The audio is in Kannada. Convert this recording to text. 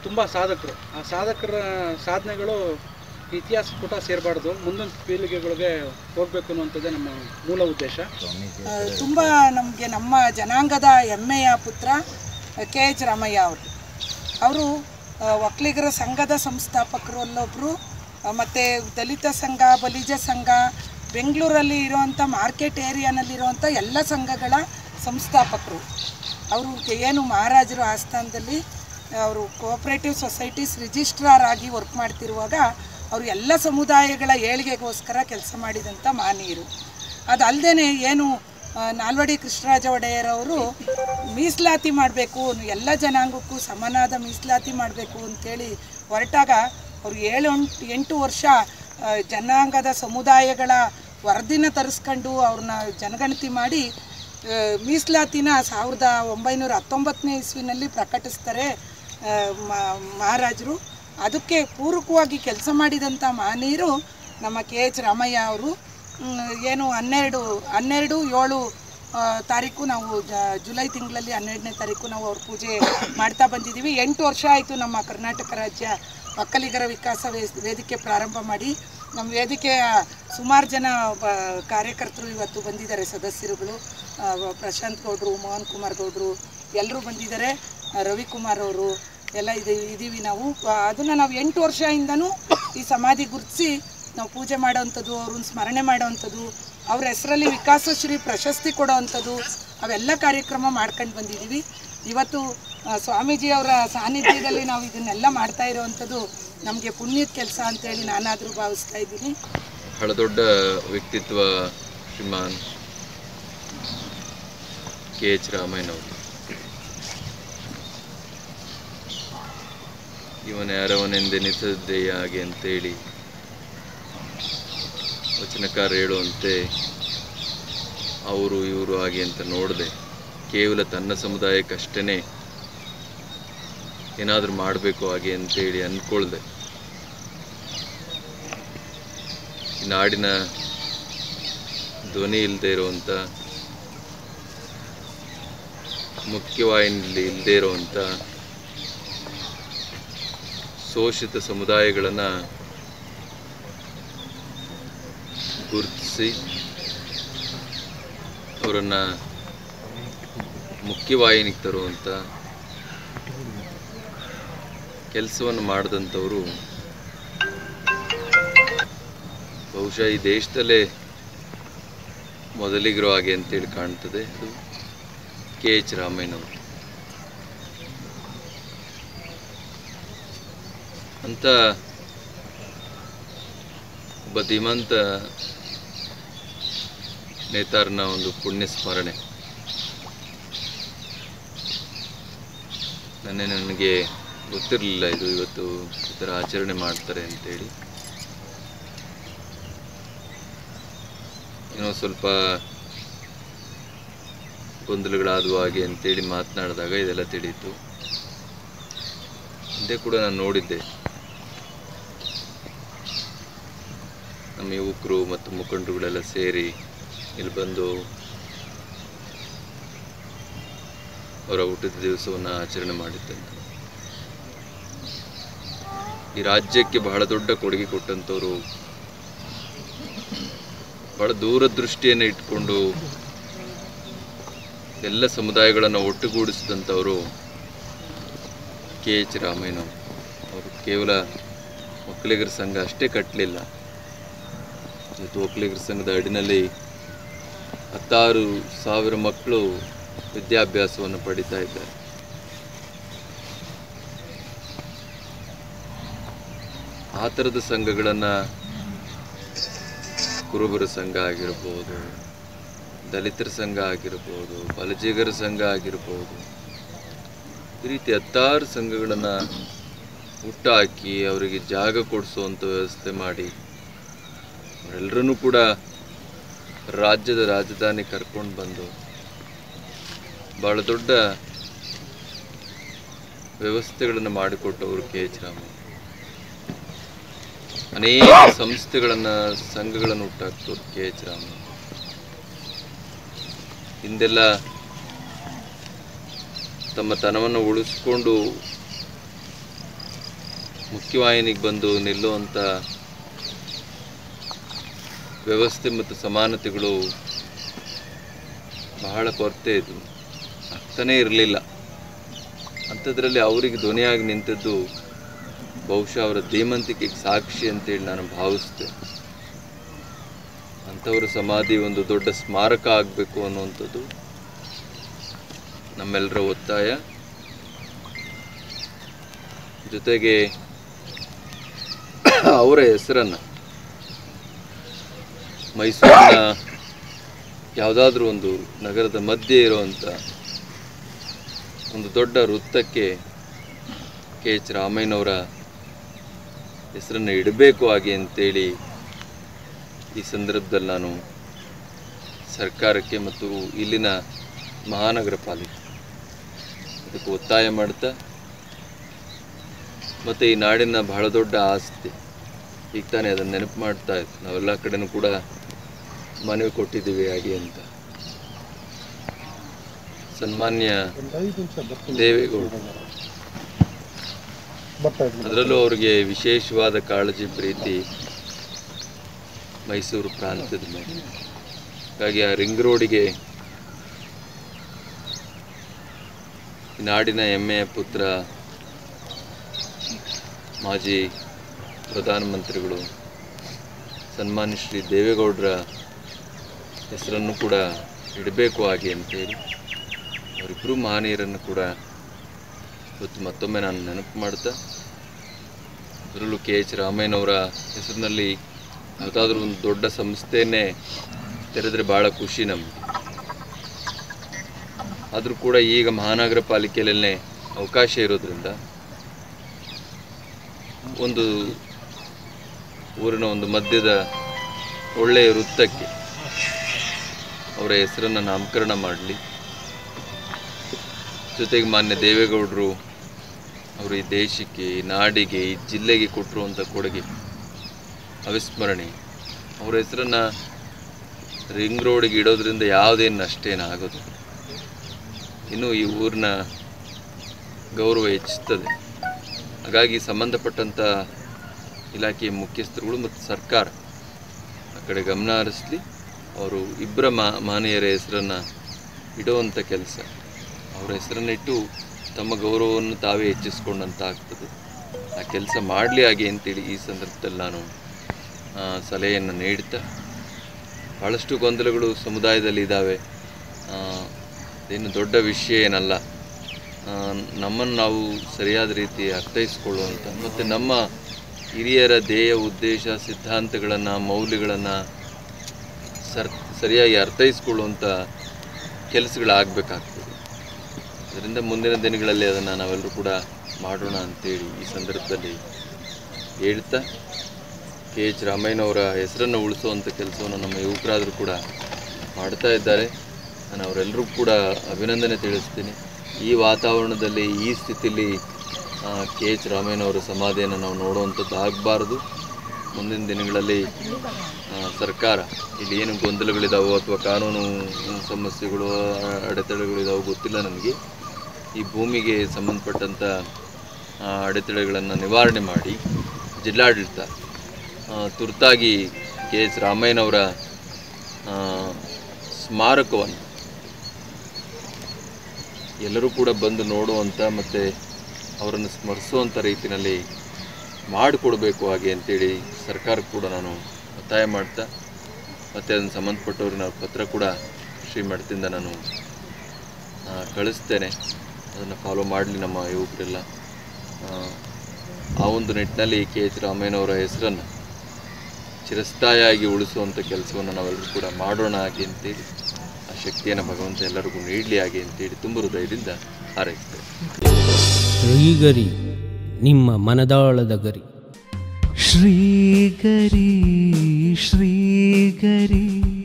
ತುಂಬ ಸಾಧಕರು ಆ ಸಾಧಕರ ಸಾಧನೆಗಳು ಇತಿಹಾಸ ಪುಟ ಸೇರಬಾರ್ದು ಮುಂದಿನ ಪೀಳಿಗೆಗಳಿಗೆ ಹೋಗ್ಬೇಕು ಅನ್ನುವಂಥದ್ದೇ ನಮ್ಮ ಮೂಲ ಉದ್ದೇಶ ಆ, ತುಂಬ ನಮಗೆ ನಮ್ಮ ಜನಾಂಗದ ಹೆಮ್ಮೆಯ ಪುತ್ರ ಕೆ ಎಚ್ ರಾಮಯ್ಯ ಅವರು ಅವರು ಒಕ್ಕಲಿಗರ ಸಂಘದ ಸಂಸ್ಥಾಪಕರು ಅಲ್ಲೊಬ್ಬರು ಮತ್ತು ದಲಿತ ಸಂಘ ಬಲಿಜ ಸಂಘ ಬೆಂಗಳೂರಲ್ಲಿ ಇರುವಂಥ ಮಾರ್ಕೆಟ್ ಏರಿಯಾನಲ್ಲಿರುವಂಥ ಎಲ್ಲ ಸಂಘಗಳ ಸಂಸ್ಥಾಪಕರು ಅವರು ಏನು ಮಹಾರಾಜರು ಆಸ್ಥಾನದಲ್ಲಿ ಅವರು ಕೋಆಪ್ರೇಟಿವ್ ಸೊಸೈಟೀಸ್ ರಿಜಿಸ್ಟ್ರಾರ್ ಆಗಿ ವರ್ಕ್ ಮಾಡ್ತಿರುವಾಗ ಅವರು ಎಲ್ಲ ಸಮುದಾಯಗಳ ಏಳಿಗೆಗೋಸ್ಕರ ಕೆಲಸ ಮಾಡಿದಂಥ ಮಾನೀಯರು ಅದಲ್ಲದೆ ಏನು ಆ, ನಾಲ್ವಡಿ ಕೃಷ್ಣರಾಜ ಒಡೆಯರ್ ಅವರು ಮೀಸಲಾತಿ ಮಾಡಬೇಕು ಎಲ್ಲ ಜನಾಂಗಕ್ಕೂ ಸಮನಾದ ಮೀಸಲಾತಿ ಮಾಡಬೇಕು ಅಂತೇಳಿ ಹೊರಟಾಗ ಅವರು ಏಳು ಎಂಟು ಎಂಟು ವರ್ಷ ಆ, ಜನಾಂಗದ ಸಮುದಾಯಗಳ ವರದಿನ ತರಿಸ್ಕೊಂಡು ಅವ್ರನ್ನ ಜನಗಣತಿ ಮಾಡಿ ಆ, ಮೀಸಲಾತಿನ ಸಾವಿರದ ಒಂಬೈನೂರ ಹತ್ತೊಂಬತ್ತನೇ ಇಸ್ವಿನಲ್ಲಿ ಪ್ರಕಟಿಸ್ತಾರೆ ಆ, ಮ- ಮಹಾರಾಜರು ಅದಕ್ಕೆ ಪೂರಕವಾಗಿ ಕೆಲಸ ಮಾಡಿದಂಥ ಮಹನೀಯರು ನಮ್ಮ ಕೆ ಎಚ್ ರಾಮಯ್ಯ ಅವರು ಮ್, ಏನು ಹನ್ನೆರಡು ಹನ್ನೆರಡು ಏಳು ಆ, ತಾರೀಕು ನಾವು ಜ- ಜುಲೈ ತಿಂಗಳಲ್ಲಿ ಹನ್ನೆರಡನೇ ತಾರೀಕು ನಾವು ಅವ್ರ ಪೂಜೆ ಮಾಡ್ತಾ ಬಂದಿದ್ದೀವಿ ಎಂಟು ವರ್ಷ ಆಯಿತು ನಮ್ಮ ಕರ್ನಾಟಕ ರಾಜ್ಯ ಒಕ್ಕಲಿಗರ ವಿಕಾಸ ವೇಸ್- ವೇದಿಕೆ ಪ್ರಾರಂಭ ಮಾಡಿ ನಮ್ಮ ವೇದಿಕೆಯ ಸುಮಾರು ಜನ ಬ- ಕಾರ್ಯಕರ್ತರು ಇವತ್ತು ಬಂದಿದ್ದಾರೆ ಸದಸ್ಯರುಗಳು ಆ, ಪ್ರಶಾಂತ್ ಗೌಡ್ರು ಮೋಹನ್ ಕುಮಾರ್ ಗೌಡ್ರು ಎಲ್ಲರೂ ಬಂದಿದ್ದಾರೆ ಆ, ರವಿಕುಮಾರ್ ಅವರು ಎಲ್ಲ ಇದೆ ಇದ್ದೀವಿ ನಾವು ಅದನ್ನು ನಾವು ಎಂಟು ವರ್ಷದಿಂದನೂ ಈ ಸಮಾಧಿ ಗುರುತಿಸಿ ನಾವು ಪೂಜೆ ಮಾಡೋವಂಥದ್ದು ಅವ್ರನ್ನ ಸ್ಮರಣೆ ಮಾಡೋವಂಥದ್ದು ಅವ್ರ ಹೆಸರಲ್ಲಿ ವಿಕಾಸಶ್ರೀ ಪ್ರಶಸ್ತಿ ಕೊಡೋವಂಥದ್ದು ಅವೆಲ್ಲ ಕಾರ್ಯಕ್ರಮ ಮಾಡ್ಕೊಂಡು ಬಂದಿದ್ದೀವಿ ಇವತ್ತು ಆ, ಸ್ವಾಮೀಜಿ ಅವರ ಸಾನ್ನಿಧ್ಯದಲ್ಲಿ ನಾವು ಇದನ್ನೆಲ್ಲ ಮಾಡ್ತಾ ಇರೋವಂಥದ್ದು ನಮಗೆ ಪುಣ್ಯದ ಕೆಲಸ ಅಂತೇಳಿ ನಾನಾದರೂ ಭಾವಿಸ್ತಾ ಇದ್ದೀನಿ ಬಹಳ ದೊಡ್ಡ ವ್ಯಕ್ತಿತ್ವ ಶ್ರೀಮಾನ್ ಕೆ ಎಚ್ ರಾಮಯ್ಯನವರು ಇವನ ಯಾರವನೆಂದೆನಿಸದೆಯೇ ಹಾಗೆ ಅಂತೇಳಿ ವಚನಕಾರ ಹೇಳುವಂತೆ ಅವರು ಇವರು ಹಾಗೆ ಅಂತ ನೋಡದೆ ಕೇವಲ ತನ್ನ ಸಮುದಾಯಕ್ಕಷ್ಟೇ ಏನಾದರೂ ಮಾಡಬೇಕು ಹಾಗೆ ಅಂತೇಳಿ ಅಂದ್ಕೊಳ್ದೆ ಈ ನಾಡಿನ ಧ್ವನಿ ಇಲ್ಲದೆ ಇರುವಂಥ ಮುಖ್ಯವಾಹಿನಿಯಲ್ಲಿ ಇಲ್ಲದೆ ಇರುವಂಥ ಶೋಷಿತ ಸಮುದಾಯಗಳನ್ನು ಗುರುತಿಸಿ ಅವರನ್ನು ಮುಖ್ಯವಾಹಿನಿಗೆ ತರುವಂಥ ಕೆಲಸವನ್ನು ಮಾಡಿದಂಥವರು ಬಹುಶಃ ಈ ದೇಶದಲ್ಲೇ ಮೊದಲಿಗರು ಹಾಗೆ ಅಂತೇಳಿ ಕಾಣ್ತದೆ ಅದು ಕೆ ಎಚ್ ರಾಮಯ್ಯನವರು ಅಂತ ಒಬ್ಬ ಧೀಮಂತ ನೇತಾರನ ಒಂದು ಪುಣ್ಯ ಸ್ಮರಣೆ ನನ್ನೆ ನನಗೆ ಗೊತ್ತಿರಲಿಲ್ಲ ಇದು ಇವತ್ತು ಈ ಥರ ಆಚರಣೆ ಮಾಡ್ತಾರೆ ಅಂತೇಳಿ ಏನೋ ಸ್ವಲ್ಪ ಗೊಂದಲಗಳಾದವು ಹಾಗೆ ಅಂತೇಳಿ ಮಾತನಾಡಿದಾಗ ಇದೆಲ್ಲ ತಿಳಿಯಿತು ಹಿಂದೆ ಕೂಡ ನಾನು ನೋಡಿದ್ದೆ ನಮ್ಮ ಯುವಕರು ಮತ್ತು ಮುಖಂಡರುಗಳೆಲ್ಲ ಸೇರಿ ಇಲ್ಲಿ ಬಂದು ಅವರ ಹುಟ್ಟಿದ ದಿವಸವನ್ನು ಆಚರಣೆ ಮಾಡಿದ್ದಂತ ಈ ರಾಜ್ಯಕ್ಕೆ ಬಹಳ ದೊಡ್ಡ ಕೊಡುಗೆ ಕೊಟ್ಟಂಥವ್ರು ಬಹಳ ದೂರದೃಷ್ಟಿಯನ್ನು ಇಟ್ಕೊಂಡು ಎಲ್ಲ ಸಮುದಾಯಗಳನ್ನು ಒಟ್ಟುಗೂಡಿಸಿದಂಥವರು ಕೆ ಎಚ್ ರಾಮಯ್ಯನವರು ಅವರು ಕೇವಲ ಒಕ್ಕಲಿಗರ ಸಂಘ ಅಷ್ಟೇ ಕಟ್ಟಲಿಲ್ಲ ಇವತ್ತು ಒಕ್ಕಲಿಗರ ಸಂಘದ ಅಡಿನಲ್ಲಿ ಹತ್ತಾರು ಸಾವಿರ ಮಕ್ಕಳು ವಿದ್ಯಾಭ್ಯಾಸವನ್ನು ಪಡಿತಾ ಇದ್ದಾರೆ ಆ ಥರದ ಸಂಘಗಳನ್ನು ಕುರುಬರ ಸಂಘ ಆಗಿರ್ಬೋದು ದಲಿತರ ಸಂಘ ಆಗಿರ್ಬೋದು ಬಲಜಿಗರ ಸಂಘ ಆಗಿರ್ಬೋದು ಈ ರೀತಿ ಹತ್ತಾರು ಸಂಘಗಳನ್ನು ಹುಟ್ಟಾಕಿ ಅವರಿಗೆ ಜಾಗ ಕೊಡಿಸುವಂಥ ವ್ಯವಸ್ಥೆ ಮಾಡಿ ಅವರೆಲ್ಲರನ್ನೂ ಕೂಡ ರಾಜ್ಯದ ರಾಜಧಾನಿ ಕರ್ಕೊಂಡು ಬಂದು ಭಾಳ ದೊಡ್ಡ ವ್ಯವಸ್ಥೆಗಳನ್ನು ಮಾಡಿಕೊಟ್ಟವರು ಕೆ ಎಚ್ ರಾಮಯ್ಯ ಅನೇಕ ಸಂಸ್ಥೆಗಳನ್ನು ಸಂಘಗಳನ್ನು ಹುಟ್ಟಾಕ್ತವ್ರು ಕೆ ಎಚ್ ರಾಮಯ್ಯ ಹಿಂದೆಲ್ಲ ತಮ್ಮ ತನವನ್ನು ಉಳಿಸ್ಕೊಂಡು ಮುಖ್ಯವಾಹಿನಿಗೆ ಬಂದು ನಿಲ್ಲುವಂಥ ವ್ಯವಸ್ಥೆ ಮತ್ತು ಸಮಾನತೆಗಳು ಬಹಳ ಕೊರತೆ ಇದ್ವು ಆಗ್ತಾನೇ ಇರಲಿಲ್ಲ ಅಂಥದ್ರಲ್ಲಿ ಅವರಿಗೆ ಧ್ವನಿಯಾಗಿ ನಿಂತದ್ದು ಬಹುಶಃ ಅವರ ಧೀಮಂತಿಕೆಗೆ ಸಾಕ್ಷಿ ಅಂತೇಳಿ ನಾನು ಭಾವಿಸ್ತೆ ಅಂಥವ್ರ ಸಮಾಧಿ ಒಂದು ದೊಡ್ಡ ಸ್ಮಾರಕ ಆಗಬೇಕು ಅನ್ನುವಂಥದ್ದು ನಮ್ಮೆಲ್ಲರ ಒತ್ತಾಯ ಜೊತೆಗೆ ಅವರ ಹೆಸರನ್ನು ಮೈಸೂರಿನ ಯಾವುದಾದ್ರೂ ಒಂದು ನಗರದ ಮಧ್ಯೆ ಇರುವಂಥ ಒಂದು ದೊಡ್ಡ ವೃತ್ತಕ್ಕೆ ಕೆ ಎಚ್ ರಾಮಯ್ಯನವರ ಹೆಸರನ್ನು ಇಡಬೇಕು ಹಾಗೆ ಅಂತೇಳಿ ಈ ಸಂದರ್ಭದಲ್ಲಿ ನಾನು ಸರ್ಕಾರಕ್ಕೆ ಮತ್ತು ಇಲ್ಲಿನ ಮಹಾನಗರ ಪಾಲಿಕೆ ಅದಕ್ಕೆ ಒತ್ತಾಯ ಮಾಡ್ತಾ ಮತ್ತು ಈ ನಾಡಿನ ಬಹಳ ದೊಡ್ಡ ಆಸ್ತಿ ಈಗ ತಾನೇ ಅದನ್ನು ನೆನಪು ಮಾಡ್ತಾ ಇತ್ತು ನಾವೆಲ್ಲ ಕಡೆನೂ ಕೂಡ ಮನವಿ ಕೊಟ್ಟಿದ್ದೀವಿ ಹಾಗೆ ಅಂತ ಸನ್ಮಾನ್ಯ ದೇವೇಗೌಡರು ಅದರಲ್ಲೂ ಅವ್ರಿಗೆ ವಿಶೇಷವಾದ ಕಾಳಜಿ ಪ್ರೀತಿ ಮೈಸೂರು ಪ್ರಾಂತ್ಯದ ಮೇಲೆ ಹಾಗಾಗಿ ಆ ರಿಂಗ್ ರೋಡಿಗೆ ಈ ನಾಡಿನ ಹೆಮ್ಮೆಯ ಪುತ್ರ ಮಾಜಿ ಪ್ರಧಾನಮಂತ್ರಿಗಳು ಸನ್ಮಾನ್ಯ ಶ್ರೀ ದೇವೇಗೌಡರ ಹೆಸರನ್ನು ಕೂಡ ಇಡಬೇಕು ಹಾಗೆ ಅಂತೇಳಿ ಅವರಿಬ್ಬರು ಮಹನೀಯರನ್ನು ಕೂಡ ಇವತ್ತು ಮತ್ತೊಮ್ಮೆ ನಾನು ನೆನಪು ಮಾಡ್ತಾ ಅದರಲ್ಲೂ ಕೆ ಎಚ್ ರಾಮಯ್ಯನವರ ಹೆಸರಿನಲ್ಲಿ ಯಾವುದಾದ್ರೂ ಒಂದು ದೊಡ್ಡ ಸಂಸ್ಥೆಯನ್ನೇ ತೆರೆದರೆ ಭಾಳ ಖುಷಿ ನಮಗೆ ಆದರೂ ಕೂಡ ಈಗ ಮಹಾನಗರ ಪಾಲಿಕೆಯಲ್ಲೇ ಅವಕಾಶ ಇರೋದ್ರಿಂದ ಒಂದು ಊರಿನ ಒಂದು ಮಧ್ಯದ ಒಳ್ಳೆಯ ವೃತ್ತಕ್ಕೆ ಅವರ ಹೆಸರನ್ನು ನಾಮಕರಣ ಮಾಡಲಿ ಜೊತೆಗೆ ಮಾನ್ಯ ದೇವೇಗೌಡರು ಅವರು ಈ ದೇಶಕ್ಕೆ ಈ ನಾಡಿಗೆ ಈ ಜಿಲ್ಲೆಗೆ ಕೊಟ್ಟಿರುವಂಥ ಕೊಡುಗೆ ಅವಿಸ್ಮರಣೀಯ ಅವರ ಹೆಸರನ್ನು ರಿಂಗ್ ರೋಡಿಗೆ ಇಡೋದ್ರಿಂದ ಯಾವುದೇನು ನಷ್ಟ ಏನಾಗೋದು ಇನ್ನು ಈ ಊರಿನ ಗೌರವ ಹೆಚ್ಚುತ್ತದೆ ಹಾಗಾಗಿ ಸಂಬಂಧಪಟ್ಟಂಥ ಇಲಾಖೆಯ ಮುಖ್ಯಸ್ಥರುಗಳು ಮತ್ತು ಸರ್ಕಾರ ಆ ಕಡೆ ಗಮನ ಹರಿಸಲಿ ಅವರು ಇಬ್ಬರ ಮಾ ಮಾನೆಯರ ಹೆಸರನ್ನು ಇಡುವಂಥ ಕೆಲಸ ಅವರ ಹೆಸರನ್ನಿಟ್ಟು ತಮ್ಮ ಗೌರವವನ್ನು ತಾವೇ ಹೆಚ್ಚಿಸ್ಕೊಂಡಂತ ಆಗ್ತದೆ ಆ ಕೆಲಸ ಮಾಡಲಿ ಹಾಗೆ ಅಂತೇಳಿ ಈ ಸಂದರ್ಭದಲ್ಲಿ ನಾನು ಆ, ಸಲಹೆಯನ್ನು ನೀಡ್ತಾ ಭಾಳಷ್ಟು ಗೊಂದಲಗಳು ಸಮುದಾಯದಲ್ಲಿ ಇದ್ದಾವೆ ಇದೇನು ದೊಡ್ಡ ವಿಷಯ ಏನಲ್ಲ ಆ, ನಮ್ಮನ್ನು ನಾವು ಸರಿಯಾದ ರೀತಿ ಅರ್ಥೈಸ್ಕೊಳ್ಳುವಂಥ ಮತ್ತು ನಮ್ಮ ಹಿರಿಯರ ಧ್ಯೇಯ ಉದ್ದೇಶ ಸಿದ್ಧಾಂತಗಳನ್ನು ಮೌಲ್ಯಗಳನ್ನು ಸರ್ ಸರಿಯಾಗಿ ಅರ್ಥೈಸ್ಕೊಳ್ಳುವಂಥ ಕೆಲಸಗಳಾಗಬೇಕಾಗ್ತದೆ ಅದರಿಂದ ಮುಂದಿನ ದಿನಗಳಲ್ಲಿ ಅದನ್ನು ನಾವೆಲ್ಲರೂ ಕೂಡ ಮಾಡೋಣ ಅಂತೇಳಿ ಈ ಸಂದರ್ಭದಲ್ಲಿ ಹೇಳ್ತಾ ಕೆ ಎಚ್ ರಾಮಯ್ಯನವರ ಹೆಸರನ್ನು ಉಳಿಸುವಂಥ ಕೆಲಸವನ್ನು ನಮ್ಮ ಯುವಕರಾದರೂ ಕೂಡ ಮಾಡ್ತಾ ಇದ್ದಾರೆ ನಾನು ಅವರೆಲ್ಲರೂ ಕೂಡ ಅಭಿನಂದನೆ ತಿಳಿಸ್ತೀನಿ ಈ ವಾತಾವರಣದಲ್ಲಿ ಈ ಸ್ಥಿತಿಯಲ್ಲಿ ಕೆ ಎಚ್ ರಾಮಯ್ಯನವರ ಸಮಾಧಿಯನ್ನು ನಾವು ನೋಡುವಂಥದ್ದು ಆಗಬಾರ್ದು ಮುಂದಿನ ದಿನಗಳಲ್ಲಿ ಆ, ಸರ್ಕಾರ ಇಲ್ಲಿ ಏನು ಗೊಂದಲಗಳಿದಾವೋ ಅಥವಾ ಕಾನೂನು ಸಮಸ್ಯೆಗಳು ಆ, ಅಡೆತಡೆಗಳಿದಾವೋ ಗೊತ್ತಿಲ್ಲ ನನಗೆ ಈ ಭೂಮಿಗೆ ಸಂಬಂಧಪಟ್ಟಂಥ ಆ, ಅಡೆತಡೆಗಳನ್ನು ನಿವಾರಣೆ ಮಾಡಿ ಜಿಲ್ಲಾಡಳಿತ ಆ, ತುರ್ತಾಗಿ ಕೆ ಎಸ್ ರಾಮಯ್ಯನವರ ಆ, ಸ್ಮಾರಕವನ್ನು ಎಲ್ಲರೂ ಕೂಡ ಬಂದು ನೋಡುವಂಥ ಮತ್ತು ಅವರನ್ನು ಸ್ಮರಿಸುವಂಥ ರೀತಿಯಲ್ಲಿ ಮಾಡಿಕೊಡ್ಬೇಕು ಹಾಗೆ ಅಂತೇಳಿ ಸರ್ಕಾರಕ್ಕೆ ಕೂಡ ನಾನು ಒತ್ತಾಯ ಮಾಡ್ತಾ ಮತ್ತು ಅದನ್ನು ಸಂಬಂಧಪಟ್ಟವ್ರಿಗೆ ನಾವು ಪತ್ರ ಕೂಡ ಶ್ರೀಮಠದಿಂದ ನಾನು ಆ, ಕಳಿಸ್ತೇನೆ ಅದನ್ನು ಫಾಲೋ ಮಾಡಲಿ ನಮ್ಮ ಯುವಕರೆಲ್ಲ ಆ, ಆ ಒಂದು ನಿಟ್ಟಿನಲ್ಲಿ ಕೆ ಎಚ್ ರಾಮಯ್ಯನವರ ಹೆಸರನ್ನು ಚಿರಸ್ಥಾಯಿಯಾಗಿ ಉಳಿಸುವಂಥ ಕೆಲಸವನ್ನು ನಾವೆಲ್ಲರೂ ಕೂಡ ಮಾಡೋಣ ಹಾಗೆ ಅಂತೇಳಿ ಆ ಶಕ್ತಿಯನ್ನು ಭಗವಂತ ಎಲ್ಲರಿಗೂ ನೀಡಲಿ ಹಾಗೆ ಅಂತೇಳಿ ತುಂಬ ಹೃದಯದಿಂದ ಹಾರೈಸ್ತೇನೆ ಶ್ರೀಗರಿ ನಿಮ್ಮ ಮನದಾಳದ ಗರಿ ಶ್ರೀಗರಿ ಶ್ರೀಗರಿ